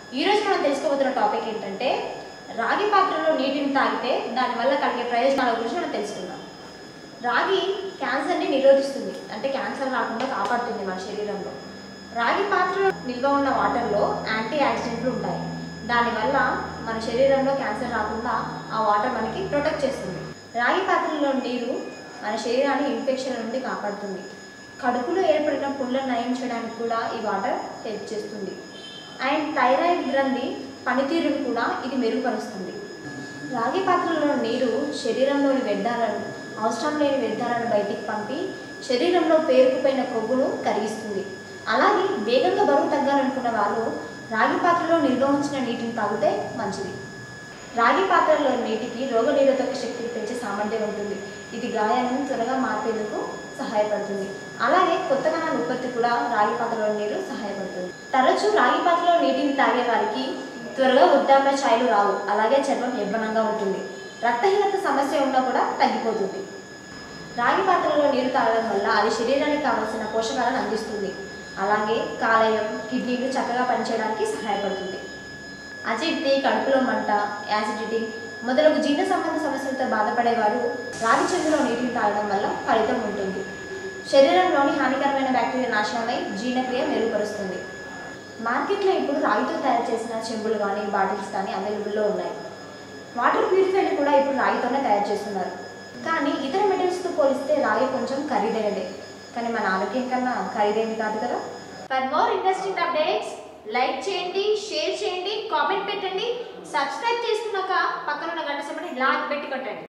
ఈ రోజు మనం తెలుసుకోబోతున్న టాపిక్ ఏంటంటే రాగి పాత్రలో నీటిని తాగితే దానివల్ల కలిగే ప్రయోజనాల గురించి మనం తెలుసుకుందాం రాగి క్యాన్సర్ని నిరోధిస్తుంది అంటే క్యాన్సర్ రాకుండా కాపాడుతుంది మన శరీరంలో రాగి పాత్రలో నిల్వ ఉన్న వాటర్లో యాంటీ ఆక్సిడెంట్లు ఉంటాయి దానివల్ల మన శరీరంలో క్యాన్సర్ రాకుండా ఆ వాటర్ మనకి ప్రొటెక్ట్ చేస్తుంది రాగి పాత్రలో నీరు మన శరీరాన్ని ఇన్ఫెక్షన్ నుండి కాపాడుతుంది కడుపులో ఏర్పడిన పుండ్లను నయం చేయడానికి కూడా ఈ వాటర్ హెల్ప్ చేస్తుంది అండ్ థైరాయిడ్ గ్రంథి పనితీరును కూడా ఇది మెరుగుపరుస్తుంది రాగి పాత్రలో నీరు శరీరంలోని వ్యర్థాలను అవసరం లేని వ్యర్థాలను బయటికి పంపి శరీరంలో పేరుకుపోయిన కొవ్వును కరిగిస్తుంది అలాగే వేగంగా బరువు తగ్గాలనుకున్న వాళ్ళు రాగి పాత్రలో నిల్వ ఉంచిన నీటిని తాగితే మంచిది రాగి పాత్రలో నీటికి రోగనిరోధక శక్తిని పెంచే సామర్థ్యం ఉంటుంది ఇది గాయాలను త్వరగా మార్పేందుకు సహాయపడుతుంది అలాగే కొత్త కణాల ఉత్పత్తి కూడా రాగి పాత్రలో నీరు సహాయపడుతుంది తరచూ రాగి పాత్రలో నీటిని తాగే వారికి త్వరగా వృద్ధాప్య ఛాయలు రావు అలాగే చర్మం యవ్వనంగా ఉంటుంది రక్తహీనత సమస్య ఉన్నా కూడా తగ్గిపోతుంది రాగి పాత్రలో నీరు తాగడం వల్ల అది శరీరానికి కావలసిన పోషకాలను అందిస్తుంది అలాగే కాలేయం కిడ్నీలు చక్కగా పనిచేయడానికి సహాయపడుతుంది అజీర్తి కడుపులో మంట యాసిడిటీ మొదలగు జీర్ణ సంబంధ సమస్యలతో బాధపడేవారు రాగి చెందులో నీటిని తాగడం వల్ల ఫలితం ఉంటుంది శరీరంలోని హానికరమైన బ్యాక్టీరియా నాశనమై జీర్ణక్రియ మెరుగుపరుస్తుంది మార్కెట్లో ఇప్పుడు రాగితో తయారు చేసిన చెంబులు కానీ బాటిల్స్ కానీ అవైలబుల్లో ఉన్నాయి వాటర్ ప్యూరిఫైర్లు కూడా ఇప్పుడు రాగితోనే తయారు చేస్తున్నారు కానీ ఇతర మెటీరియల్స్తో పోలిస్తే రాగి కొంచెం ఖరీదైనదే కానీ మన ఆరోగ్యం కన్నా ఖరీదైంది కాదు కదా for more interesting updates like చేయండి షేర్ చేయండి కామెంట్ పెట్టండి సబ్స్క్రైబ్ చేసుకున్నాక పక్కన ఉన్న గంట సమయం లాగ్ పెట్టి కొట్టండి